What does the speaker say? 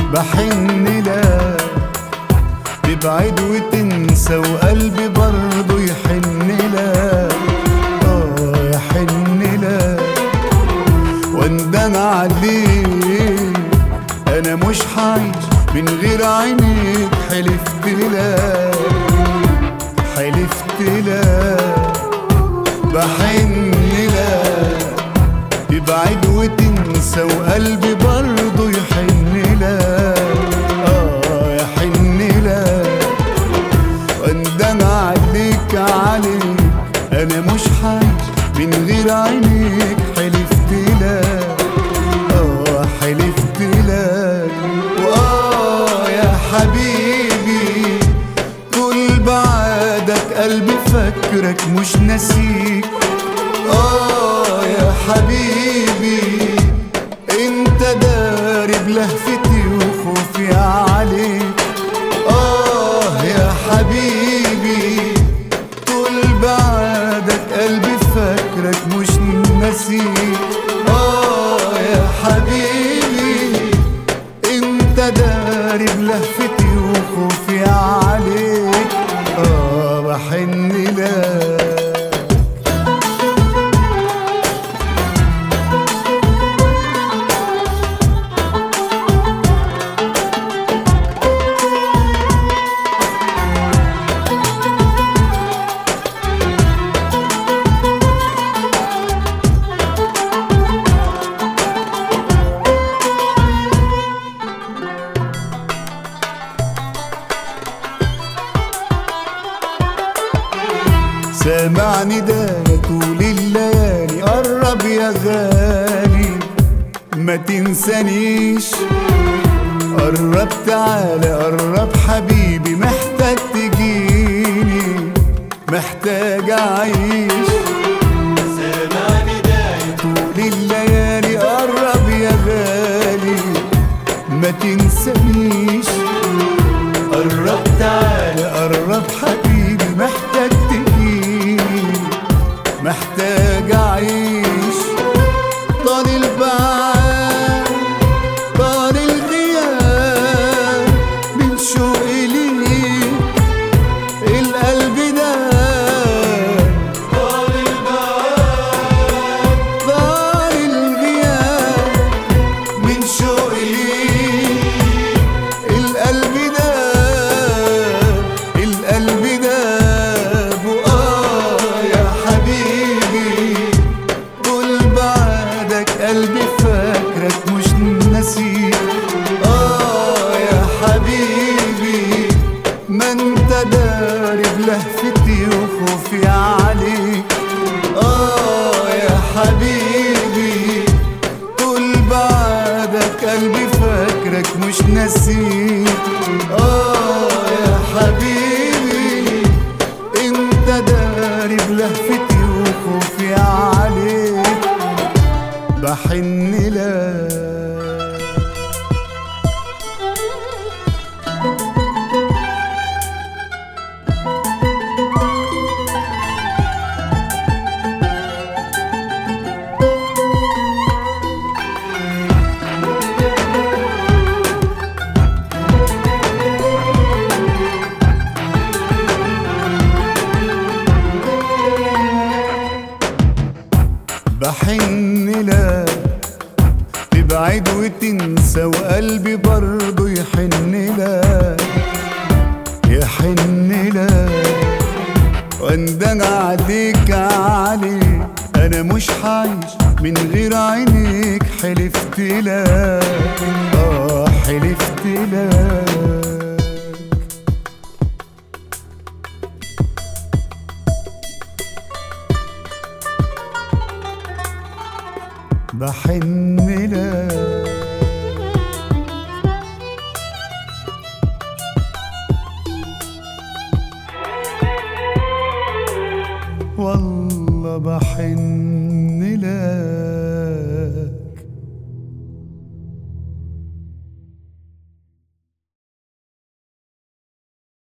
بحن لك تبعد وتنسى وقلبي برضه يحن لك اه يحن لك واندم عليك انا مش عايش من غير عينيك حلفت لك حلفت لك بحن لك تبعد وتنسى وقلبي برضه يحن لك اه يحن لك واندم عليك عليك انا مش عايش من غير عينيك حلفت لك اه حلفت لك واه يا حبيبي طول بعدك قلبي فاكرك مش ناسيك اه يا حبيبي انت داري بلهفتي وخوفي عليك اه يا حبيبي طول بعدك قلبي فاكرك مش ناسيك اه يا حبيبي انت داري بلهفتي وخوفي عليك اه بحن لك سامعني ده طول الليالي قرب يا غالي ما تنسانيش قرب تعالى قرب حبيبي محتاج تجيني محتاج اعيش سامعني دايم طول الليالي قرب يا غالي ما تنسانيش قرب تعالى قرب حبيبي محتاج تجيني محتاج اعيش طال البعاد طال الغياب من شوقي ليك القلب ده طال البعاد طال الغياب من شوقي ليك القلب ده القلب ده وآه يا حبيبي طول بعدك قلبي فاكرك مش ناسيك آه يا حبيبي ما انت داري بلهفتي وخوفي عليك آه يا حبيبي طول بعدك قلبي فاكرك مش ناسيك آه يا حبيبي انت داري بلهفتي وخوفي عليك بحن لك بحن لك تبعد وتنسى وقلبي برضه يحن لك يحن لك واندم عليك عليك انا مش عايش من غير عينيك حلفت لك اه حلفت لك بحن لك والله بحن